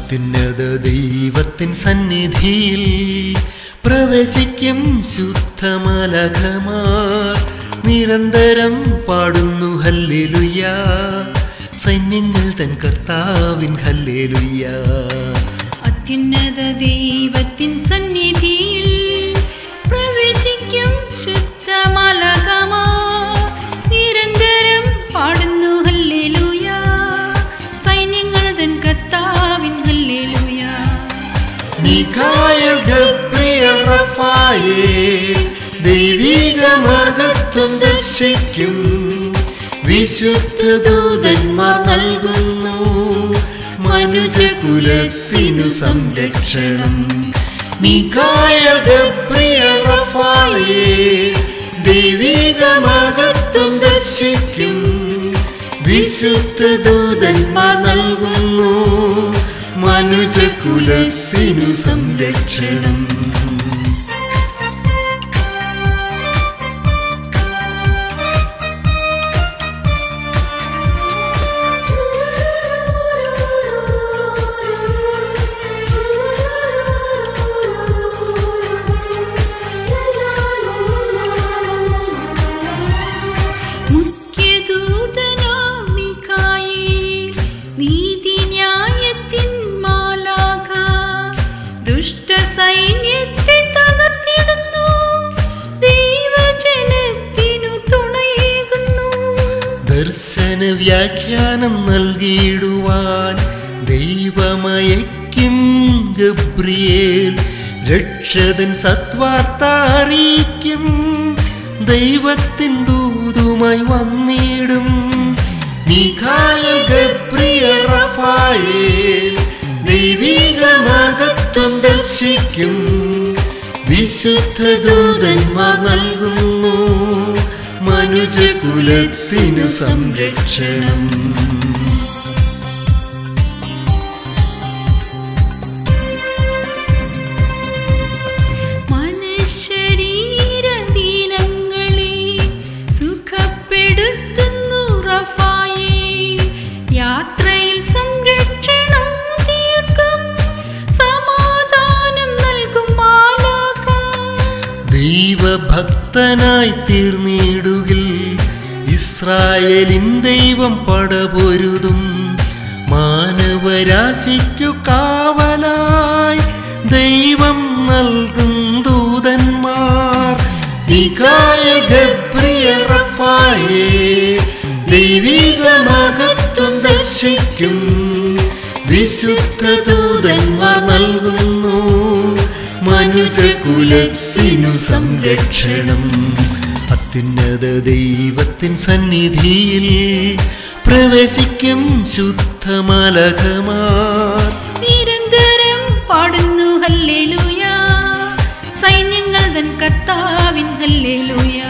അത്യുന്നത ദൈവത്തിൻ സന്നിധിയിൽ പ്രവേശിക്കും ശുദ്ധമലകമാർ നിരന്തരം പാടുന്നു ഹല്ലേലുയ്യ സൈന്യങ്ങൾ തൻ കർത്താവിൻ ഹല്ലേലുയ്യ അത്യുന്നത ദൈവത്തിൻ സന്നിധിയിൽ പ്രവേശിക്കും ശുദ്ധമലകമാ നിരന്തരം പാടുന്നു ഹല്ലേലൂയ സൈന്യങ്ങൾ തൻ കർത്താവിൻ ഹല്ലേലൂയ മിഖായൽ ഗബ്രിയേൽ റഫായേൽ ദൈവിക മഹത്വം ദർശിക്കും വിശുദ്ധ ദൂതന്മാർ നൽകുന്നു മനുജകുലത്തിനു സംരക്ഷണം മിഖായൽ ഗബ്രിയേൽ റഫായേൽ ദൈവിക മഹത്വം ദർശിക്കും വിശുദ്ധ ദൂതന്മാർ നൽകുന്നു മനുജകുലത്തിനു സംരക്ഷണം മുഖ്യദൂതനാം മിഖായേൽ, നീതിന്യായത്തിൻ മാലാഖ, ദുഷ്ടസൈന്യത്തെ തകർത്തിടുന്നു, ദൈവജനത്തിനു തുണയേകുന്നു. ദർശന വ്യാഖ്യാനം നൽകിയിടുവാൻ ദൈവമയക്കും ഗബ്രിയേൽ രക്ഷതൻ സത്വാർത്ത അറിയിക്കും ദൈവത്തിൻ ദൂതുമായി വന്നിടും മിഖായൽ ഗബ്രിയേൽ റഫായേൽ ദൈവിക മഹത്വം ദർശിക്കും വിശുദ്ധ ദൂതന്മാർ നൽകുന്നു മനുജകുലത്തിനു സംരക്ഷണം മനഃശരീരദീനങ്ങളെ സുഖപ്പെടുത്തുന്നു റഫായേൽ. യാത്രയിൽ സംരക്ഷണം തീർക്കും സമാധാനം നൽകും മാലാഖ ദൈവഭക്തനായി തീർന്നിടുകിൽ ഇസ്രായേലിൻ ദൈവം പടപൊരുതും മാനവരാശിക്കു കാവലായി ദൈവം നൽകും ദൂതന്മാർ മിഖായേൽ ഗബ്രിയേൽ റഫായേൽ ദൈവിക മഹത്വം ദർശിക്കും വിശുദ്ധ ദൂതന്മാർ നൽകുന്നു മനുജകുലത്തിനു സംരക്ഷണം അത്യുന്നത ദൈവത്തിൻ സന്നിധിയിൽ പ്രവേശിക്കും ശുദ്ധമലകമാർ നിരന്തരം പാടുന്നു ഹല്ലേലൂയ സൈന്യങ്ങൾ തൻ കർത്താവിൻ ഹല്ലേലൂയ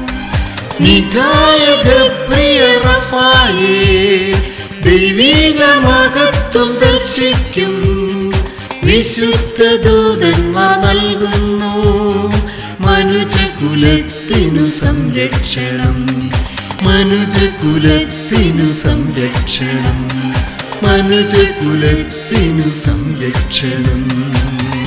മിഖായ ഗബ്രിയേൽ റഫായേൽ ദൈവിക മഹത്വം ദർശിക്കും വിശുദ്ധ ദൂതന്മാർ നൽകുന്നു മനുജകുലത്തിനു സംരക്ഷണം മനുജകുലത്തിനു സംരക്ഷണം മനുജകുലത്തിനു സംരക്ഷണം